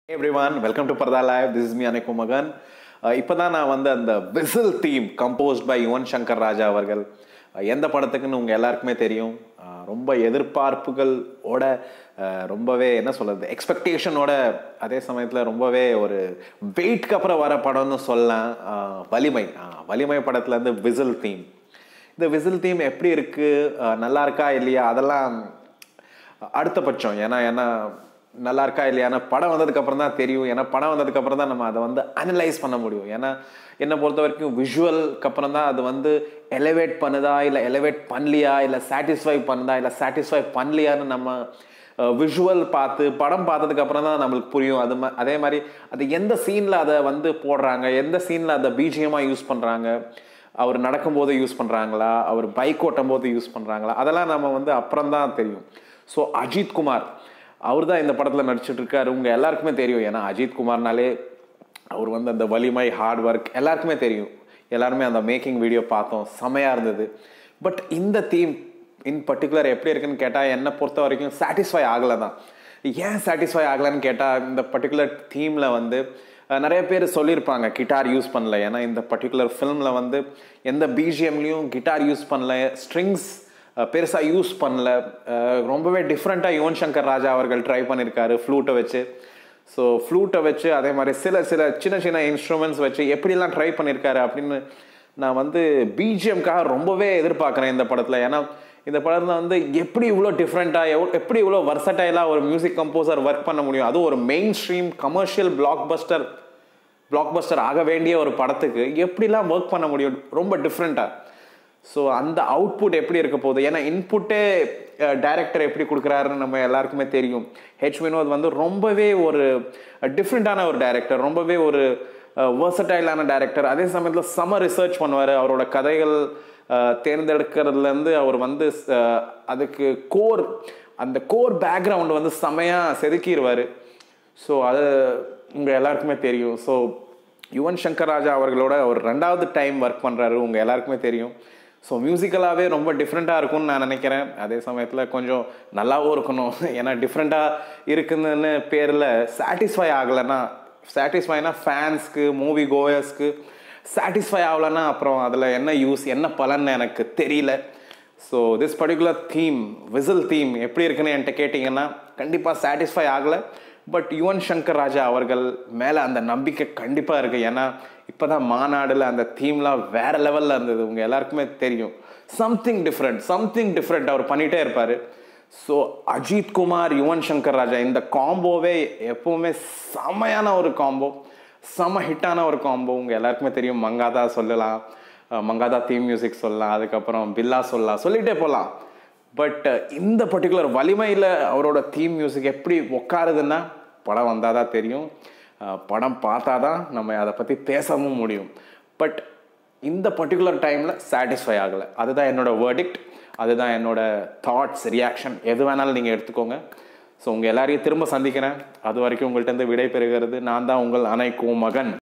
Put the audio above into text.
everyone welcome to Partha live this is me அனைக்கு மகன் இப்போ தான் நான் வந்து அந்த whistle theme composed by Yuvan Shankar Raja அவர்கள் அஹ் எந்த படத்துக்குன்னு உங்கள் எல்லாருக்குமே தெரியும் அஹ் ரொம்ப எதிர்பார்ப்புகள் ஓட அஹ் ரொம்பவே என்ன சொல்கிறது எக்ஸ்பெக்டேஷனோட அதே சமயத்தில் ரொம்பவே ஒரு வெயிட்க்கு அப்புறம் வர படம்னு சொல்லலாம் அஹ் வலிமை அஹ் வலிமை படத்துலேருந்து விசில் தீம் இந்த விசில் தீம் எப்படி இருக்குது நல்லா இருக்கா இல்லையா அதெல்லாம் அடுத்த பட்சம் ஏன்னா ஏன்னா நல்லா இருக்கா இல்லையா ஏன்னா படம் வந்ததுக்கு அப்புறம் தான் தெரியும் ஏன்னா படம் வந்ததுக்கு அப்புறம் தான் நம்ம அதை வந்து அனலைஸ் பண்ண முடியும் ஏன்னா என்னை பொறுத்த வரைக்கும் விஷுவலுக்கு அப்புறம் தான் அது வந்து எலிவேட் பண்ணுதா இல்லை எலிவேட் பண்ணலையா இல்லை சாட்டிஸ்ஃபை பண்ணுதா இல்லை சாட்டிஸ்ஃபை பண்ணலையான்னு நம்ம விஷுவல் பார்த்து படம் பார்த்ததுக்கு அப்புறம் தான் நம்மளுக்கு புரியும் அது மா- அதே மாதிரி அது எந்த சீனில் அதை வந்து போடுறாங்க எந்த சீனில் அதை பிஜிஎமாக யூஸ் பண்ணுறாங்க அவர் நடக்கும்போது யூஸ் பண்ணுறாங்களா அவர் பைக் ஓட்டும் போது யூஸ் பண்ணுறாங்களா அதெல்லாம் நம்ம வந்து அப்புறம் தான் தெரியும் ஸோ அஜித் குமார் அவர் தான் இந்த படத்தில் நடிச்சிட்டு இருக்காரு உங்கள் எல்லாருக்குமே தெரியும் ஏன்னா அஜித் குமார்னாலே அவர் வந்து அந்த வலிமை ஹார்ட் ஒர்க் எல்லாருக்குமே தெரியும் எல்லாருமே அந்த மேக்கிங் வீடியோ பார்த்தோம் செமையாக இருந்தது பட் இந்த தீம் இன் பர்டிகுலர் எப்படி இருக்குன்னு கேட்டால் என்னை பொறுத்த வரைக்கும் சாட்டிஸ்ஃபை ஆகலை தான் ஏன் சாட்டிஸ்ஃபை ஆகலைன்னு கேட்டால் இந்த பர்டிகுலர் தீமில் வந்து அஹ், நிறைய பேர் சொல்லியிருப்பாங்க கிட்டார் யூஸ் பண்ணல ஏன்னா இந்த பர்டிகுலர் ஃபிலிமில் வந்து எந்த பிஜிஎம்லேயும் கிட்டார் யூஸ் பண்ணல ஸ்ட்ரிங்ஸ் பெருசாக யூஸ் பண்ணல அஹ், ரொம்பவே டிஃப்ரெண்ட்டாக யுவன் சங்கர் ராஜா அவர்கள் ட்ரை பண்ணியிருக்காரு ஃப்ளூட்டை வச்சு ஸோ ஃப்ளூட்டை வச்சு அதே மாதிரி சில சில சின்ன சின்ன இன்ஸ்ட்ருமெண்ட்ஸ் வச்சு எப்படிலாம் ட்ரை பண்ணியிருக்காரு அப்படின்னு நான் வந்து பிஜிஎம்காக ரொம்பவே எதிர்பார்க்குறேன் இந்த படத்தில் ஏன்னா இந்த படத்தில் வந்து எப்படி இவ்வளோ டிஃப்ரெண்ட்டாக எவ்வளோ எப்படி இவ்வளோ வர்சடைலாக ஒரு மியூசிக் கம்போசர் ஒர்க் பண்ண முடியும் அதுவும் ஒரு mainstream commercial blockbuster blockbuster ஆக வேண்டிய ஒரு படத்துக்கு எப்படிலாம் ஒர்க் பண்ண முடியும் ரொம்ப டிஃப்ரெண்ட்டாக ஸோ அந்த அவுட்புட் எப்படி இருக்க போகுது ஏன்னா இன்புட்டே டைரக்டர் எப்படி கொடுக்குறாருன்னு நம்ம எல்லாருக்குமே தெரியும் ஹெச் வினோத் வந்து ரொம்பவே ஒரு டிஃப்ரெண்ட்டான ஒரு டைரக்டர் ரொம்பவே ஒரு வேர்சடைலான டைரக்டர் அதே சமயத்தில் செம ரிசர்ச் பண்ணுவார் அவரோட கதைகள் அஹ், தேர்ந்தெடுக்கிறதுலேருந்து அவர் வந்து அஹ், அதுக்கு கோர் அந்த கோர் பேக்ரவுண்ட் வந்து செமையாக செதுக்கிடுவார் ஸோ அது உங்கள் எல்லாருக்குமே தெரியும் ஸோ யுவன் சங்கர் ராஜா அவர்களோட ஒரு ரெண்டாவது டைம் ஒர்க் பண்ணுறாரு உங்கள் எல்லாருக்குமே தெரியும் ஸோ மியூசிக்கலாகவே ரொம்ப டிஃப்ரெண்ட்டாக இருக்கும்னு நான் நினைக்கிறேன் அதே சமயத்தில் கொஞ்சம் நல்லாவும் இருக்கணும் ஏன்னா டிஃப்ரெண்ட்டாக இருக்குதுன்னு பேரில் சாட்டிஸ்ஃபை ஆகலைன்னா சாட்டிஸ்ஃபைனா ஃபேன்ஸ்க்கு மூவி கோயர்ஸ்க்கு சாட்டிஸ்ஃபை ஆகலைன்னா அப்புறம் அதில் என்ன யூஸ் என்ன பலன்னு எனக்கு தெரியல so this particular theme whistle theme எப்படி இருக்குன்னு என்கிட்ட கேட்டிங்கன்னா கண்டிப்பாக சாட்டிஸ்ஃபை ஆகலை பட் யுவன் சங்கர் ராஜா அவர்கள் மேலே அந்த நம்பிக்கை கண்டிப்பாக இருக்குது ஏன்னா இப்போ தான் மாநாடுல அந்த தீம்லாம் வேற லெவலில் இருந்தது உங்கள் எல்லாருக்குமே தெரியும் சம்திங் டிஃப்ரெண்ட் சம்திங் டிஃப்ரெண்ட் அவர் பண்ணிகிட்டே இருப்பார் ஸோ அஜித் குமார் யுவன் சங்கர் ராஜா இந்த காம்போவே எப்பவுமே செமையான ஒரு காம்போ செம ஹிட்டான ஒரு காம்போ உங்கள் எல்லாருக்குமே தெரியும் மங்காதா சொல்லலாம் அஹ் மங்காதா தீம் மியூசிக் சொல்லலாம் அதுக்கப்புறம் பில்லா சொல்லலாம் சொல்லிகிட்டே போகலாம் பட் இந்த பர்டிகுலர் வலிமையில் அவரோட தீம் மியூசிக் எப்படி உட்காருதுன்னா படம் வந்தால் தான் தெரியும் அஹ் படம் பார்த்தா தான் நம்ம அதை பற்றி பேசவும் முடியும் பட் இந்த பர்டிகுலர் டைமில் சாட்டிஸ்ஃபை ஆகலை அதுதான் என்னோட வேர்டிக்ட் அதுதான் என்னோட தாட்ஸ் ரியாக்ஷன் எது வேணாலும் நீங்கள் எடுத்துக்கோங்க ஸோ உங்கள் எல்லாரையும் திரும்ப சந்திக்கிறேன் அது வரைக்கும் உங்கள்கிட்ட இருந்து விடை பெறுகிறது நான் தான் உங்கள் அனைக்கும் மகன்